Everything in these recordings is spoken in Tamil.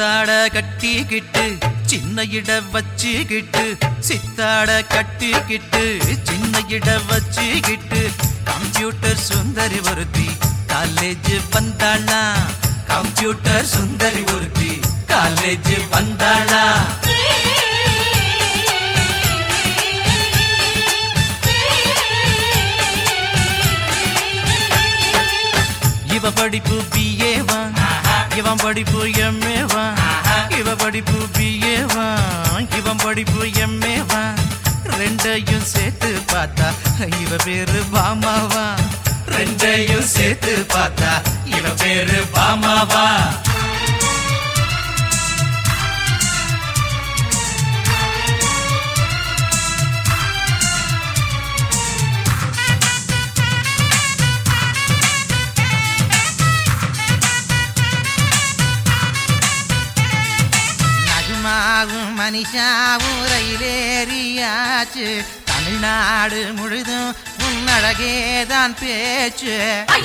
சித்தாட கட்டிக்கிட்டு சின்ன இட வச்சுக்கிட்டு சித்தாட கட்டிக்கிட்டு சின்ன இட வச்சுக்கிட்டு கம்ப்யூட்டர் சுந்தரி ஒருத்தி காலேஜ் வந்தாளா கம்ப்யூட்டர் சுந்தரி ஒருத்தி காலேஜ் வந்தாளா இவ படிப்பு பிஏவா இவன் படிப்பு எம்ஏவா இவ படிப்பு பிஏவா இவன் படிப்பு எம்ஏவா ரெண்டையும் சேர்த்து பார்த்தா இவ பேரு பாமாவா ரெண்டையும் சேர்த்து பார்த்தா இவ பேரு பாமாவா நகுமாவும் மனிஷாவும் ரயிலேறியாச்சு தமிழ்நாடு முழுதும் உன்னழகேதான் பேச்சு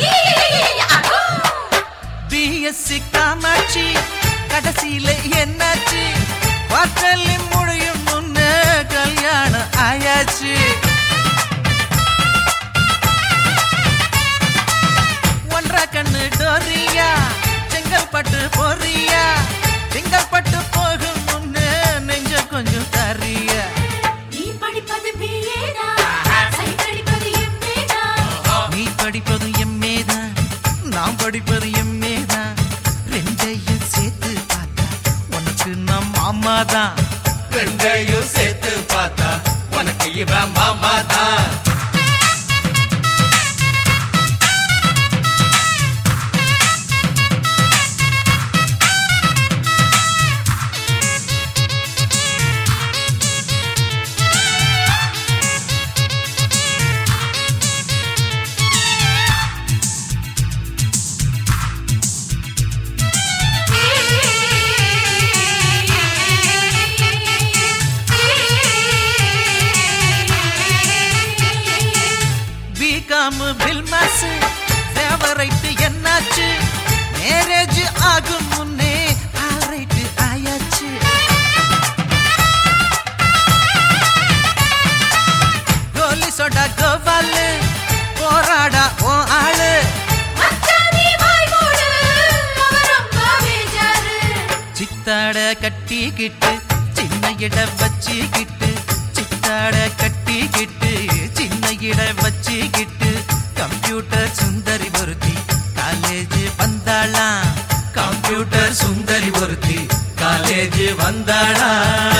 பிஎஸ்சி காமாட்சி கடைசியில என்னாச்சு வாத்தல்லி முடியும் முன்ன கல்யாணம் ஆயாச்சு ஒன்றரை கண்ணு டோரியா செங்கல்பட்டு போறியா செங்கல்பட்டு போகும் முன்னே நெஞ்ச கொஞ்சம் தரியா நீ படிப்பது BA தான். சைட்டடிப்பது MA தான். நீ படிப்பது எம்மேதான் நான் படிப்பது எம்மேதான் ரெண்டையும் சேர்த்து பார்த்தா உனக்கு நம் மாமா தான் ரெண்டையும் சேர்த்து பார்த்தா உனக்கு இவன் மாமா தான் பிகாம் பில் மாஸ் ஃபேவரைட் என்னாச்சு மேரேஜ் ஆகும் முன்னே ஆல்ரைட் ஆயாச்சு கோலி சோடா கோபாலு போராடா ஓ ஆளு மச்சான் நீ வாய் மூடு. அவன் ரொம்ப பேஜாரு. சித்தாட கட்டிக்கிட்டு சின்ன இட வச்சுக்கிட்டு சித்தாட கட்டிக்கிட்டு சின்ன இட வச்சுக்கிட்டு கம்ப்யூட்டர் சுந்தரி ஒருத்தி காலேஜ் வந்தாளா கம்ப்யூட்டர் சுந்தரி ஒருத்தி காலேஜ் வந்தாளா